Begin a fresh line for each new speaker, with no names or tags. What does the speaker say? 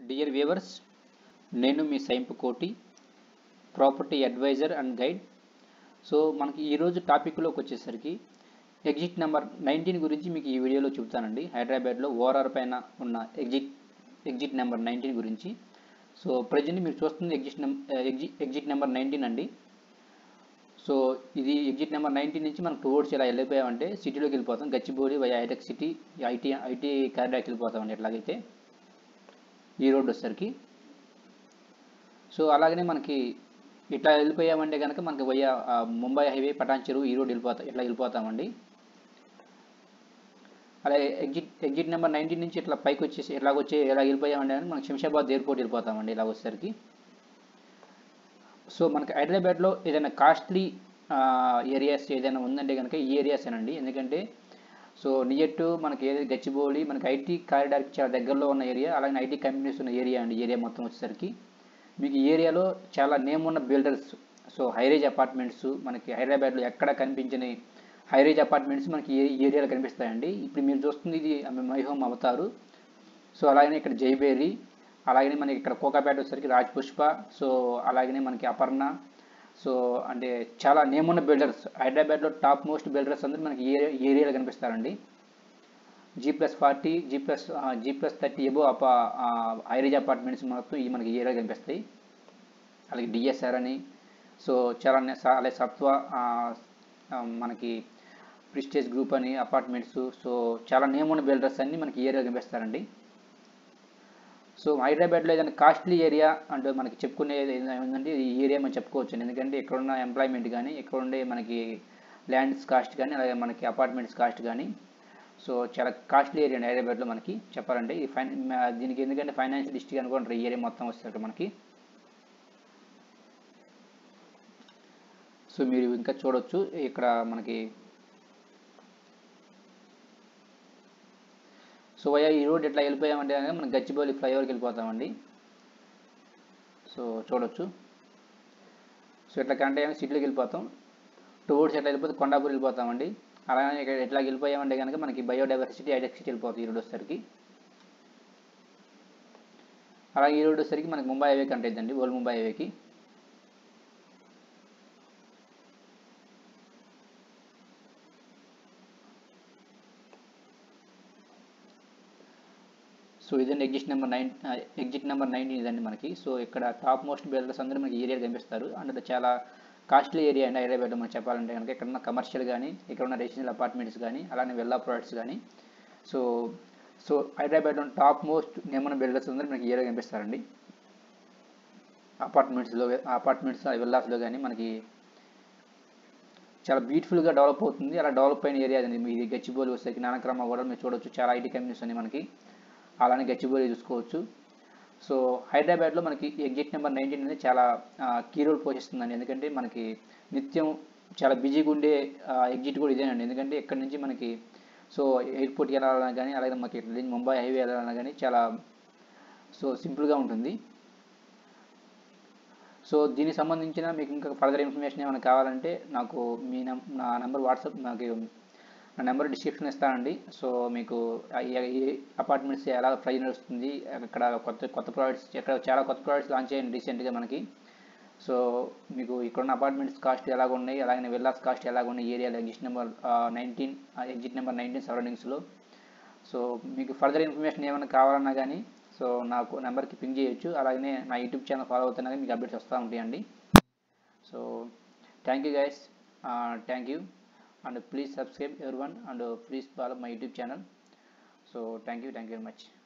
dear viewers నేను మీ సైంపు కోటి property advisor and guide so మనకి ఈరోజు టాపిక్లోకి వచ్చేసరికి ఎగ్జిట్ నెంబర్ నైన్టీన్ గురించి మీకు ఈ వీడియోలో చెబుతానండి హైదరాబాద్లో ఓఆర్ఆర్ పైన ఉన్న ఎగ్జిట్ ఎగ్జిట్ నెంబర్ నైన్టీన్ గురించి సో ప్రజెంట్ మీరు చూస్తుంది ఎగ్జిట్ నెం ఎగ్జిట్ ఎగ్జిట్ నెంబర్ నైన్టీన్ అండి సో ఇది ఎగ్జిట్ నెంబర్ నైన్టీన్ నుంచి మనం టువర్డ్స్ ఇలా వెళ్ళిపోయామంటే సిటీలోకి వెళ్ళిపోతాం గచ్చిబౌలి వై హైటెక్ సిటీ ఐటీ ఐటీ కారిడార్కి వెళ్ళిపోతామండి ఎట్లాగైతే ఈ రోడ్ వచ్చేసరికి సో అలాగనే మనకి ఇట్లా వెళ్ళిపోయామంటే కనుక మనకి వయ్యా ముంబై హైవే పటాన్ చెరువు ఈ రోడ్ వెళ్ళిపోతాం ఇట్లా వెళ్ళిపోతామండి అలాగే ఎగ్జిట్ ఎగ్జిట్ నెంబర్ నైన్టీన్ నుంచి ఇట్లా పైకి వచ్చేసి ఇట్లా వచ్చి ఇలా వెళ్ళిపోయామంటే కనుక మనకి శంషాబాద్ ఎయిర్పోర్ట్ వెళ్ళిపోతామండి ఇలా వచ్చేసరికి సో మనకి హైదరాబాద్లో ఏదైనా కాస్ట్లీ ఏరియాస్ ఏదైనా ఉందంటే కనుక ఈ ఏరియాస్ ఏనండి ఎందుకంటే సో నియర్ టు మనకి ఏది గచ్చిబౌలి మనకి ఐటీ కారిడార్కి చాలా దగ్గరలో ఉన్న ఏరియా అలాగే ఐటీ కంపెనీస్ ఉన్న ఏరియా అండి ఏరియా మొత్తం వచ్చేసరికి మీకు ఈ ఏరియాలో చాలా నేమ్ ఉన్న బిల్డర్స్ సో హైరేజ్ అపార్ట్మెంట్స్ మనకి హైదరాబాద్లో ఎక్కడ కనిపించని హైరేజ్ అపార్ట్మెంట్స్ మనకి ఈ ఏరియాలో కనిపిస్తాయండి ఇప్పుడు మీరు చూస్తుంది ఇది మై హోమ్ అవతారు సో అలాగనే ఇక్కడ జైబేరి అలాగనే మనకి ఇక్కడ కోకాపేట వచ్చేసరికి రాజ్ పుష్ప సో అలాగనే మనకి అపర్ణ సో అంటే చాలా నేమ్ ఉన్న బిల్డర్స్ హైదరాబాద్లో టాప్ మోస్ట్ బిల్డర్స్ అందరూ మనకి ఈ ఏరియాలో కనిపిస్తారండి G plus forty G plus G plus thirty above అప హైరేజ్ అపార్ట్మెంట్స్ మొత్తం ఈ మనకి ఏరియా కనిపిస్తాయి అలాగే డిఎస్ఆర్ అని సో చాలా అలాగే సత్వ మనకి ప్రిస్టేజ్ గ్రూప్ అని అపార్ట్మెంట్స్ సో చాలా నేమ్ ఉన్న బిల్డర్స్ అన్ని మనకి ఏరియా కనిపిస్తారండి సో హైదరాబాద్లో ఏదైనా కాస్ట్లీ ఏరియా అంటే మనకి చెప్పుకునే ఏంటంటే ఈ ఏరియా మనం చెప్పుకోవచ్చు ఎందుకంటే ఇక్కడున్న ఎంప్లాయ్మెంట్ కానీ ఇక్కడ ఉండే మనకి ల్యాండ్స్ కాస్ట్ కానీ అలాగే మనకి అపార్ట్మెంట్స్ కాస్ట్ కానీ సో చాలా కాస్ట్లీ ఏరియా అండి హైదరాబాద్లో మనకి చెప్పాలంటే ఈ ఫైన్ దీనికి ఎందుకంటే ఫైనాన్షియల్ డిస్ట్రిక్ట్ అనుకోండి ఈ ఏరియా మొత్తం వస్తుంది మనకి సో మీరు ఇంకా చూడొచ్చు ఇక్కడ మనకి సో అయ్యా ఈ రోడ్ ఎట్లా వెళ్ళిపోయామంటే కనుక మనం గచ్చిబౌలి ఫ్లైఓవర్కి వెళ్ళిపోతామండి సో చూడొచ్చు సో ఇట్లా కనెక్ట్ అయ్యాక సిటీలోకి వెళ్ళిపోతాం టువర్డ్స్ ఎట్లా వెళ్ళిపోతే కొండాపూర్ వెళ్ళిపోతామండి అలాగే ఇక్కడ ఎట్లా వెళ్ళిపోయామంటే కనుక మనకి బయోడైవర్సిటీ ఐడెక్ సిటీ వెళ్ళిపోతుంది ఈ రోడ్ వచ్చేసరికి అలాగే ఈ రోడ్ వచ్చేసరికి మనకి ముంబై హైవే కంటే ఓల్డ్ ముంబై హైవేకి సో ఇదండి exit number nine exit number nineteen ఇదండి మనకి సో ఇక్కడ టాప్ మోస్ట్ బిల్డర్స్ అందరూ మనకి ఏరియా కనిపిస్తారు అండ్ చాలా కాస్ట్లీ ఏరియా అండి హైదరాబాద్లో మనం చెప్పాలంటే కనుక ఇక్కడ ఉన్న కమర్షియల్ కానీ ఇక్కడ ఉన్న రెసిడెన్షియల్ అపార్ట్మెంట్స్ కానీ అలానే వెల్లా ప్రోడక్ట్స్ కానీ సో సో హైదరాబాద్లో టాప్ మోస్ట్ నేమన్న బిల్డర్స్ అందరూ మనకి ఏరియా కనిపిస్తారండి అపార్ట్మెంట్స్లో అపార్ట్మెంట్స్ విల్లాస్లో కానీ మనకి చాలా బ్యూటిఫుల్గా డెవలప్ అవుతుంది అలా డెవలప్ అయిన ఏరియా అండి ఇది గచ్చిబౌలి వస్తే నానక్రమ కూడా మీరు చూడొచ్చు చాలా ఐటీ కంపెనీస్ ఉన్నాయి మనకి అలానే గచ్చిబౌలి చూసుకోవచ్చు సో హైదరాబాద్లో మనకి ఎగ్జిట్ నెంబర్ నైన్టీన్ అనేది చాలా కీ రోల్ పోషిస్తుందండి ఎందుకంటే మనకి నిత్యం చాలా బిజీగా ఉండే ఎగ్జిట్ కూడా ఇదేనండి ఎందుకంటే ఇక్కడ నుంచి మనకి సో ఎయిర్పోర్ట్కి వెళ్ళాలన్నా కానీ అలాగే మనకి ముంబై హైవే వెళ్ళాలన్నా కానీ చాలా సో సింపుల్గా ఉంటుంది సో దీనికి సంబంధించిన మీకు ఇంకా ఫర్దర్ ఇన్ఫర్మేషన్ ఏమైనా కావాలంటే నాకు మీ నా నెంబర్ వాట్సాప్ నాకు నా నెంబర్ డిస్క్రిప్షన్ ఇస్తానండి సో మీకు ఈ అపార్ట్మెంట్స్ ఎలా ప్రైజ్ నడుస్తుంది ఇక్కడ కొత్త కొత్త ప్రోడక్ట్స్ ఇక్కడ చాలా కొత్త ప్రోడక్ట్స్ లాంచ్ అయ్యాయి రీసెంట్గా మనకి సో మీకు ఇక్కడున్న అపార్ట్మెంట్స్ కాస్ట్ ఎలాగ ఉన్నాయి అలాగే విల్లాస్ కాస్ట్ ఎలాగ ఉన్నాయి ఏరియాలో exit number nineteen exit number nineteen సరౌండింగ్స్లో సో మీకు ఫర్దర్ ఇన్ఫర్మేషన్ ఏమైనా కావాలన్నా కానీ సో నాకు నెంబర్కి పింగ్ చేయొచ్చు అలాగే నా యూట్యూబ్ ఛానల్ ఫాలో అవుతున్నా మీకు అప్డేట్స్ వస్తూ ఉంటాయండి so thank you guys thank you and please subscribe everyone and please follow my youtube channel so thank you thank you very much